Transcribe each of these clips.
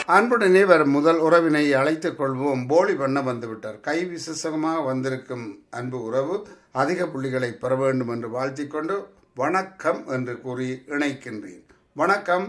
அன்புடனே வரும் முதல் உறவினை அழைத்துக் கொள்வோம் போலி பண்ண வந்துவிட்டார் கை விசேஷமாக வந்திருக்கும் அன்பு உறவு அதிக புள்ளிகளை பெற வேண்டும் என்று வாழ்த்திக் கொண்டு வணக்கம் என்று கூறி இணைக்கின்றேன் வணக்கம்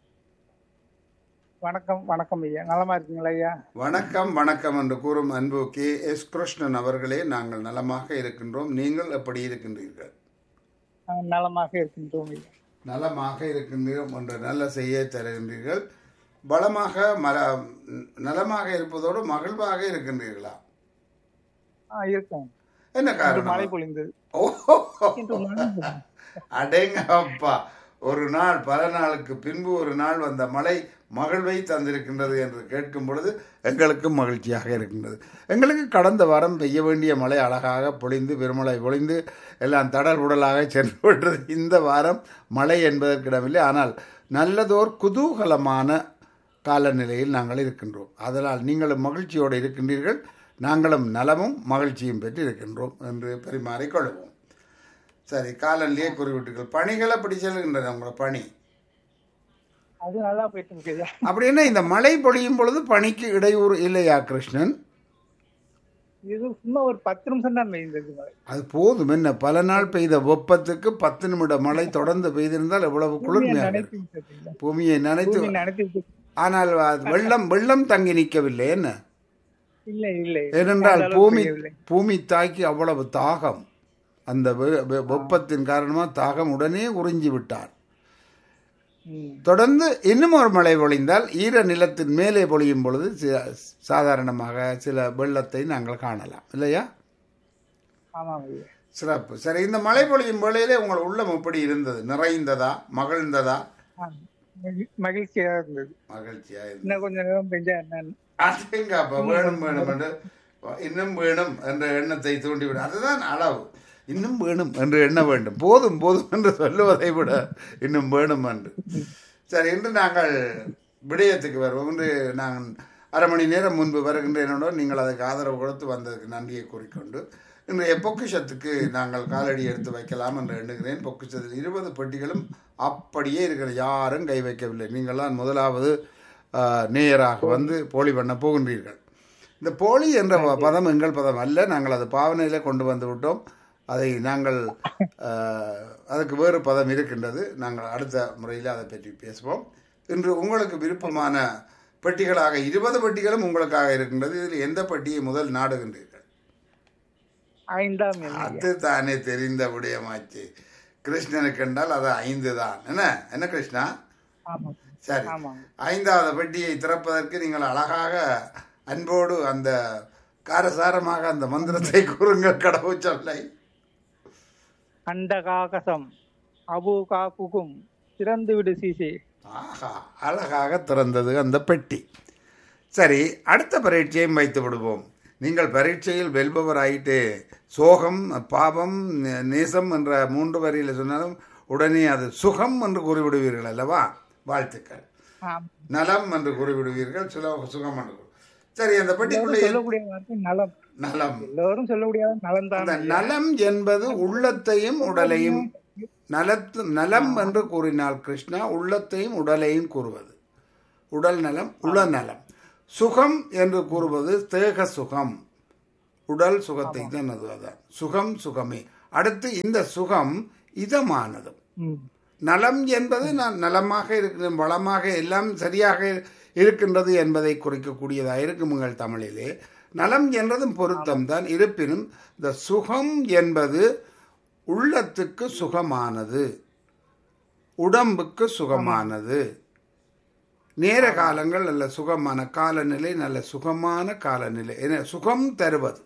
வணக்கம் வணக்கம் ஐயா நலமா இருக்கீங்களா ஐயா வணக்கம் வணக்கம் என்று கூறும் அன்பு கே எஸ் கிருஷ்ணன் அவர்களே நாங்கள் நலமாக இருக்கின்றோம் நீங்கள் எப்படி இருக்கின்றீர்கள் நாங்கள் நலமாக இருக்கின்றோம் ஐயா நலமாக இருக்கின்றோம் என்ற நல்ல செய்தியை தருகின்றீர்கள் பலமாக மல நலமாக இருப்பதோடு மகிழ்வாக இருக்கின்றீர்களா ஆ இருக்கேன் என்ன இன்று காரணம் மழை பொழிந்தது ஓஹோ இன்று மழை பொழிந்தது. அடேங்க அப்பா ஒரு நாள் பல நாளுக்கு பின்பு ஒரு நாள் வந்த மழை மகிழ்வை தந்திருக்கின்றது என்று கேட்கும் பொழுது எங்களுக்கும் மகிழ்ச்சியாக இருக்கின்றது எங்களுக்கு கடந்த வாரம் பெய்ய வேண்டிய மழை அழகாக பொழிந்து பெருமழை பொழிந்து எல்லாம் தடல் உடலாக சென்று விட்டது இந்த வாரம் மழை என்பதற்கிடமில்லை ஆனால் நல்லதோர் குதூகலமான காலநிலையில் நாங்கள் இருக்கின்றோம் அதனால் நீங்களும் மகிழ்ச்சியோடு இருக்கின்றீர்கள் நாங்களும் நலமும் மகிழ்ச்சியும் பெற்று இருக்கின்றோம் என்று பரிமாறிக்கொள்வோம் சரி காலநிலையே குறிவிட்டீர்கள் பணிகள் அப்படி செல்கின்றன உங்களோட பணி அது நல்லா போயிட்டு இருக்கு ஐயா அப்படின்னா இந்த மழை பொழியும் பொழுது பணிக்கு இடையூறு இல்லையா கிருஷ்ணன் இது சும்மா ஒரு பத்து நிமிஷம் தான் பெய்ந்தது மழை அது போதும் என்ன பல நாள் பெய்த வெப்பத்துக்கு பத்து நிமிட மழை தொடர்ந்து பெய்திருந்தால் எவ்வளவு குளிர்மையாக நினைத்து இருக்கும். விட்டது ஐயா. பூமியை நினைத்து பூமி நினைத்து விட்டது. ஆனால் அது வெள்ளம் வெள்ளம் தங்கி நிற்கவில்லை என்ன இல்லை இல்லை ஏனென்றால் அந்த அளவுக்கு பூமி பெய்யவில்லை. பூமி தாக்கி அவ்வளவு தாகம் அந்த வெ- வெ- வெப்பத்தின் காரணமாக தாகம் உடனே உறிஞ்சி விட்டார் ம். தொடர்ந்து இன்னும் ஒரு மழை பொழிந்தால் ஈர நிலத்தின் மேலே பொழியும் பொழுது சி- சாதாரணமாக சில வெள்ளத்தை நாங்கள் காணலாம் இல்லையா ஆமாம் ஐயா சிறப்பு சரி இந்த மழை பொழியும் வேளையிலே உங்கள் உள்ளம் எப்படி இருந்தது நிறைந்ததா மகிழ்ந்ததா ஆ. மகி- மகிழ்ச்சியா இருந்தது மகிழ்ச்சியா இருந்தது இன்னும் கொஞ்ச நேரம் பெஞ்சா என்னன்னு அதுங்க அப்ப வேணும் வேணும் என்று இன்னும் வேணும் என்ற எண்ணத்தை தூண்டிவிடும் அதுதான் அளவு இன்னும் வேணும் என்று எண்ண வேண்டும் போதும் போதும் என்று சொல்லுவதை விட இன்னும் வேணும் என்று சரி இன்று நாங்கள் விடயத்துக்கு வருவோம் இன்று நாங்கள் அரை மணி நேரம் முன்பு வருகின்றேனோட நீங்கள் அதுக்கு ஆதரவு கொடுத்து வந்ததுக்கு நன்றியை கூறிக்கொண்டு இன்றைய பொக்கிஷத்துக்கு நாங்கள் காலடி எடுத்து வைக்கலாம் என்று எண்ணுகிறேன் பொக்கிஷத்தில் இருபது பெட்டிகளும் அப்படியே இருக்கிற யாரும் கை வைக்கவில்லை நீங்கள்லாம் முதலாவது ஆஹ், நேயராக வந்து போலி பண்ண போகின்றீர்கள் இந்த போலி என்ற ப- பதம் எங்கள் பதம் அல்ல நாங்கள் அது பாவனையில கொண்டு வந்து விட்டோம் அதை நாங்கள் ஆஹ், அதுக்கு வேறு பதம் இருக்கின்றது நாங்கள் அடுத்த முறையில் அதை பற்றி பேசுவோம் இன்று உங்களுக்கு விருப்பமான பெட்டிகளாக இருபது பெட்டிகளும் உங்களுக்காக இருக்கின்றது இதில் எந்த பெட்டியை முதல் நாடுகின்றீர்கள் ஐந்தாம் எண் ஐயா. அது தானே தெரிந்த விடயமாச்சு கிருஷ்ணனுக்கு என்றால் அது ஐந்து தான் என்ன என்ன கிருஷ்ணா ஆமாம் சரி ஆமாம் ஐந்தாவது பெட்டியை திறப்பதற்கு நீங்கள் அழகாக அன்போடு அந்த காரசாரமாக அந்த மந்திரத்தை கூறுங்கள் கடவுள் சொல்லை அண்டகாகசம் அபு காக்குகும் திறந்து விடு சீசே ஆஹா அழகாக திறந்தது அந்த பெட்டி சரி அடுத்த பரீட்சையும் வைத்து விடுவோம் நீங்கள் பரீட்சையில் வெல்பவராயிட்டு சோகம் பாவம் நே- நேசம் என்ற மூன்று வரியில் சொன்னாலும் உடனே அது சுகம் என்று கூறிவிடுவீர்கள் அல்லவா வாழ்த்துக்கள் ஆம். நலம் என்று கூறிவிடுவீர்கள் சுல சுகம் என்று கூறி- சரி அந்த பெட்டிக்குள்ளே சொல்லக்கூடிய வார்த்தை நலம் நலம் எல்லோரும் சொல்லக்கூடிய நலம் தான் அந்த நலம் என்பது உள்ளத்தையும் உடலையும் நலத்து நலம் என்று கூறினால் கிருஷ்ணா உள்ளத்தையும் உடலையும் கூறுவது உடல் நலம் உள நலம் சுகம் என்று கூறுவது தேக சுகம் உடல் சுகத்தை தான் அது அதான் சுகம் சுகமே அடுத்து இந்த சுகம் இதமானது ம். நலம் என்பது நான் நலமாக இருக்கிறேன் வளமாக எல்லாம் சரியாக இருக்கின்றது என்பதை குறிக்கக்கூடியதாக இருக்கும் உங்கள் தமிழிலே நலம் என்றதும் பொருத்தம் தான் இருப்பினும் இந்த சுகம் என்பது உள்ளத்துக்கு சுகமானது உடம்புக்கு சுகமானது நேர காலங்கள் நல்ல சுகமான காலநிலை நல்ல சுகமான காலநிலை என சுகம் தருவது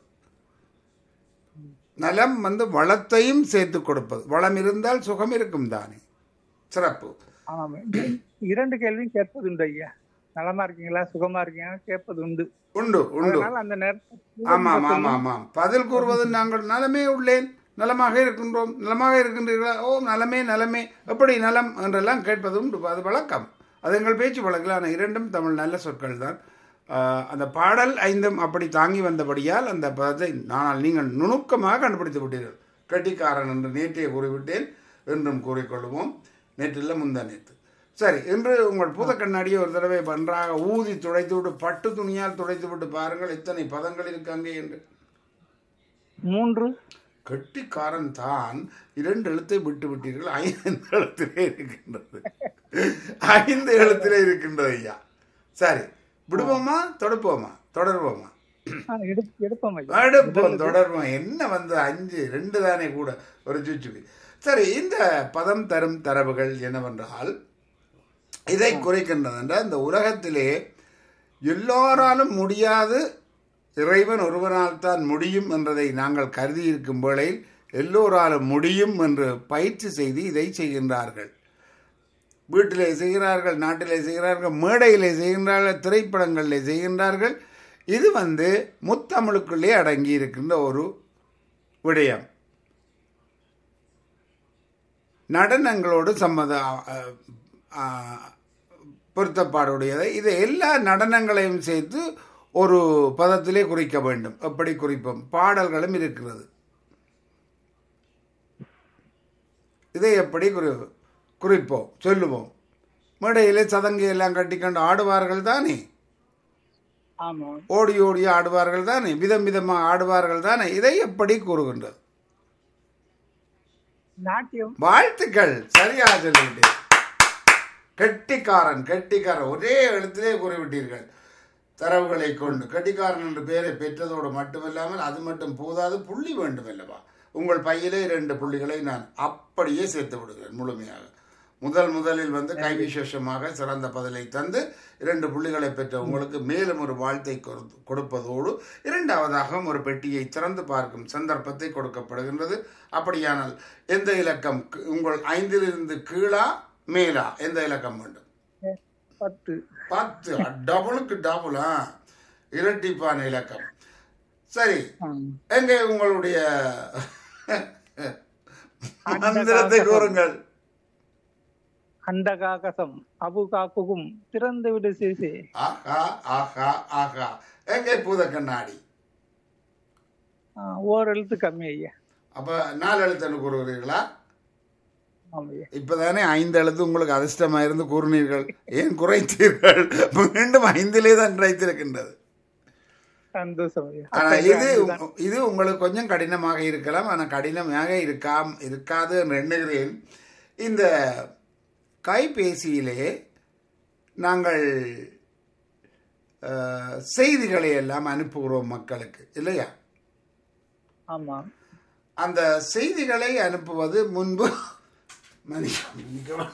நலம் வந்து வளத்தையும் சேர்த்து கொடுப்பது வளம் இருந்தால் சுகம் இருக்கும் தானே சிறப்பு ஆமாம் இரண்டு கேள்வியும் கேட்பது உண்டு ஐயா நலமா இருக்கீங்களா சுகமா இருக்கீங்களா கேட்பது உண்டு உண்டு உண்டு அதனால அந்த நேரத்தில் ஆமாம் ஆமாம் ஆமாம் பதில் கூறுவது நாங்கள் நலமே உள்ளேன் நலமாக இருக்கின்றோம் நலமாக இருக்கின்றீர்களா ஓ நலமே நலமே எப்படி நலம் என்றெல்லாம் கேட்பது உண்டு அது வழக்கம் அது எங்கள் பேச்சு வழக்கில் ஆனால் இரண்டும் தமிழ் நல்ல சொற்கள் தான் ஆஹ், அந்த பாடல் ஐந்தும் அப்படி தாங்கி வந்தபடியால் அந்த பதத்தை நான் நீங்கள் நுணுக்கமாக கண்டுபிடித்து விட்டீர்கள் கெட்டிக்காரன் என்று நேற்றைய கூறிவிட்டேன் என்றும் கூறிக்கொள்வோம் நேற்றில் முந்தா நேற்று சரி இன்று உங்கள் பூத கண்ணாடியை ஒரு தடவை நன்றாக ஊதி துடைத்து விட்டு பட்டு துணியால் துடைத்து விட்டு பாருங்கள் எத்தனை பதங்கள் இருக்கு அங்கே என்று மூன்று கெட்டிக்காரன் தான் இரண்டு எழுத்தை விட்டு விட்டீர்கள் ஐந்து எழுத்திலே இருக்கின்றது ஐந்து எழுத்திலே இருக்கின்றது ஐயா சரி விடுவோமா தொடுப்போமா தொடர்வோமா ஆ, எடுப்- எடுப்போம் ஐயா அடுப்பம் தொடர்பம் என்ன வந்து அஞ்சு ரெண்டு தானே கூட ஒரு சுச்சுக்கு சரி இந்த பதம் தரும் தரவுகள் என்னவென்றால் இதை குறைக்கின்றது என்றால் இந்த உலகத்திலே எல்லோராலும் முடியாது இறைவன் ஒருவனால் தான் முடியும் என்றதை நாங்கள் கருதி இருக்கும் வேளையில் எல்லோராலும் முடியும் என்று பயிற்சி செய்து இதை செய்கின்றார்கள் வீட்டிலே செய்கிறார்கள் நாட்டிலே செய்கிறார்கள் மேடையிலே செய்கின்றார்கள் திரைப்படங்களிலே செய்கின்றார்கள் இது வந்து முத்தமிழுக்குள்ளே அடங்கி இருக்கின்ற ஒரு விடயம் நடனங்களோடு சம்மத அஹ், அஹ், பொருத்தப்பாடுடையதை இது எல்லா நடனங்களையும் சேர்த்து ஒரு பதத்திலே குறிக்க வேண்டும் எப்படி குறிப்போம் பாடல்களும் இருக்கிறது இதை எப்படி குறி குறிப்போம் சொல்லுவோம் மேடையிலே சதங்கை எல்லாம் கட்டிக்கொண்டு ஆடுவார்கள் தானே ஆமா ஓடி ஓடி ஆடுவார்கள் தானே விதம் விதமாக ஆடுவார்கள் தானே இதை எப்படி கூறுகின்றது நாட்டியம் வாழ்த்துக்கள் சரியா சொல்லிவிட்டேன் கெட்டிக்காரன் கெட்டிக்காரன் ஒரே எழுத்திலே கூறிவிட்டீர்கள் தரவுகளை கொண்டு கெட்டிக்காரன் என்ற பெயரை பெற்றதோடு மட்டுமல்லாமல் அது மட்டும் போதாது புள்ளி வேண்டும் அல்லவா உங்கள் பையிலே இரண்டு புள்ளிகளை நான் அப்படியே சேர்த்து விடுகிறேன் முழுமையாக முதல் முதலில் வந்து கை விசேஷமாக சிறந்த பதிலை தந்து இரண்டு புள்ளிகளை பெற்ற உங்களுக்கு மேலும் ஒரு வாழ்த்தை கொடுத்து- கொடுப்பதோடு இரண்டாவதாக ஒரு பெட்டியை திறந்து பார்க்கும் சந்தர்ப்பத்தை கொடுக்கப்படுகின்றது அப்படியானால் எந்த இலக்கம் கு- உங்கள் ஐந்திலிருந்து கீழா மேலா எந்த இலக்கம் வேண்டும் பத்து பத்து டபுளுக்கு டபுளா இரட்டிப்பான இலக்கம் சரி ஆம். எங்க உங்களுடைய மந்திரத்தை கூறுங்கள் அண்டகாகசம் அபு காக்குகும் திறந்து விடு சிசே ஆஹா ஆஹா ஆஹா எங்கே பூத கண்ணாடி ஓர் எழுத்து கம்மி ஐயா அப்ப நாலு எழுத்துன்னு கூறுகிறீர்களா ஆமா ஐயா இப்பதானே ஐந்து எழுத்து உங்களுக்கு அதிர்ஷ்டமா இருந்து கூறினீர்கள் ஏன் குறைத்தீர்கள் மீண்டும் ஐந்திலே தான் கிடைத்திருக்கின்றது சந்தோஷம் ஐயா ஆனா இது இது உங்களுக்கு கொஞ்சம் கடினமாக இருக்கலாம் ஆனால் கடினமாக இருக்காம் இருக்காது என்று எண்ணுகிறேன் இந்த கைபேசியிலே நாங்கள் அஹ், செய்திகளை எல்லாம் அனுப்புகிறோம் மக்களுக்கு இல்லையா ஆமா அந்த செய்திகளை அனுப்புவது முன்பு மன்னிக்க- மன்னிக்கவும்.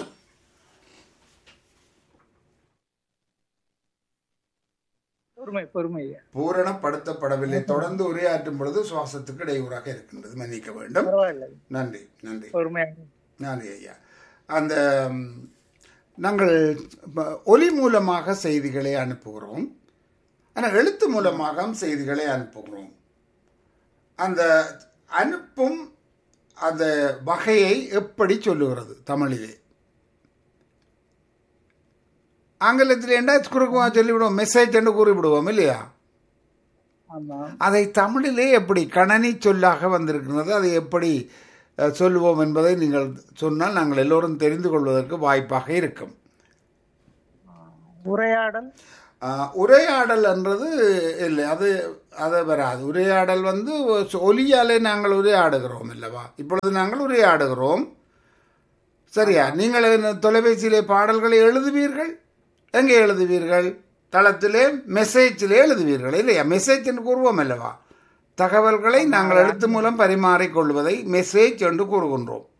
பொறுமை பொறுமை ஐயா பூரணப்படுத்தப்படவில்லை தொடர்ந்து உரையாற்றும் பொழுது சுவாசத்துக்கு இடையூறாக இருக்கின்றது மன்னிக்க வேண்டும் பரவாயில்லை நன்றி நன்றி பொறுமையாக நன்றி ஐயா அந்த ம், நாங்கள் ப- ஒலி மூலமாக செய்திகளை அனுப்புகிறோம் ஆனால் எழுத்து மூலமாக செய்திகளை அனுப்புகிறோம் அந்த அனுப்பும் அந்த வகையை எப்படி சொல்லுகிறது தமிழிலே ஆங்கிலத்தில் என்ன குறுக்குவா சொல்லிவிடுவோம் மெசேஜ் என்று கூறிவிடுவோம் இல்லையா ஆமா அதை தமிழிலே எப்படி கணனி சொல்லாக வந்திருக்கிறது அதை எப்படி அஹ், சொல்லுவோம் என்பதை நீங்கள் சொன்னால் நாங்கள் எல்லோரும் தெரிந்து கொள்வதற்கு வாய்ப்பாக இருக்கும் உரையாடல் அஹ், உரையாடல் என்றது இல்லை அது அது வராது உரையாடல் வந்து ஒலியாலே நாங்கள் உரையாடுகிறோம் அல்லவா இப்பொழுது நாங்கள் உரையாடுகிறோம் சரியா நீங்கள் என்ன தொலைபேசியிலே பாடல்களை எழுதுவீர்கள் எங்கே எழுதுவீர்கள் தளத்திலே மெசேஜிலே எழுதுவீர்கள் இல்லையா மெசேஜ் என்று கூறுவோம் அல்லவா தகவல்களை நாங்கள் எழுத்து மூலம் பரிமாறிக்கொள்வதை மெசேஜ் என்று கூறுகின்றோம்